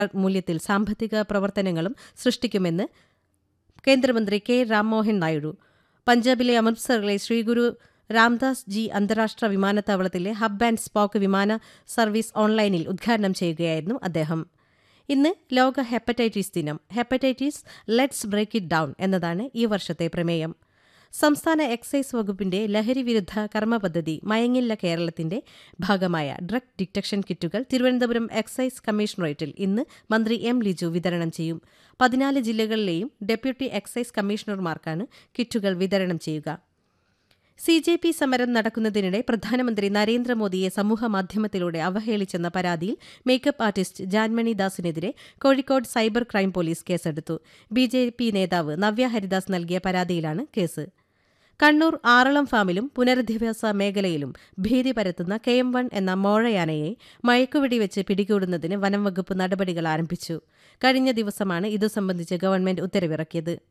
മൂല്യത്തിൽ സാമ്പത്തിക പ്രവർത്തനങ്ങളും സൃഷ്ടിക്കുമെന്ന് കേന്ദ്രമന്ത്രി കെ രാംമോഹൻ നായിഡു പഞ്ചാബിലെ അമൃത്സറിലെ ശ്രീഗുരു രാംദാസ് ജി അന്താരാഷ്ട്ര വിമാനത്താവളത്തിലെ ഹബ് ആൻഡ് സ്പോക്ക് വിമാന സർവീസ് ഓൺലൈനിൽ ഉദ്ഘാടനം ചെയ്യുകയായിരുന്നു അദ്ദേഹം ഇന്ന് ലോക ഹെപ്പറ്റൈറ്റിസ് ദിനം hepatitis let's break it down എന്നതാണ് ഈ വർഷത്തെ പ്രമേയം സംസ്ഥാന എക്സൈസ് വകുപ്പിന്റെ ലഹരി വിരുദ്ധ കർമ്മ പദ്ധതി മയങ്ങില്ല കേരളത്തിന്റെ ഭാഗമായ ഡ്രഗ് ഡിറ്റക്ഷൻ കിറ്റുകൾ തിരുവനന്തപുരം എക്സൈസ് കമ്മീഷണറേറ്റിൽ ഇന്ന് മന്ത്രി എം ലിജു വിതരണം ചെയ്യും പതിനാല് ജില്ലകളിലെയും ഡെപ്യൂട്ടി എക്സൈസ് കമ്മീഷണർമാർക്കാണ് കിറ്റുകൾ വിതരണം ചെയ്യുക സി ജെ പി സമരം നടക്കുന്നതിനിടെ പ്രധാനമന്ത്രി നരേന്ദ്രമോദിയെ സമൂഹമാധ്യമത്തിലൂടെ അവഹേളിച്ചെന്ന പരാതിയിൽ മേക്കപ്പ് ആർട്ടിസ്റ്റ് ജാൻമണി ദാസിനെതിരെ കോഴിക്കോട് സൈബർ ക്രൈം പോലീസ് കേസെടുത്തു ബി ജെ പി നേതാവ് നവ്യ ഹരിദാസ് നൽകിയ പരാതിയിലാണ് കേസ് കണ്ണൂർ ആറളം ഫാമിലും പുനരധിവാസ മേഖലയിലും ഭീതി പരത്തുന്ന കെ എം വൺ എന്ന മോഴയാനയെ മയക്കുവെടി വെച്ച് പിടികൂടുന്നതിന് വനം വകുപ്പ് നടപടികൾ ആരംഭിച്ചു കഴിഞ്ഞ ദിവസമാണ് ഇതു സംബന്ധിച്ച് ഗവൺമെന്റ് ഉത്തരവിറക്കിയത്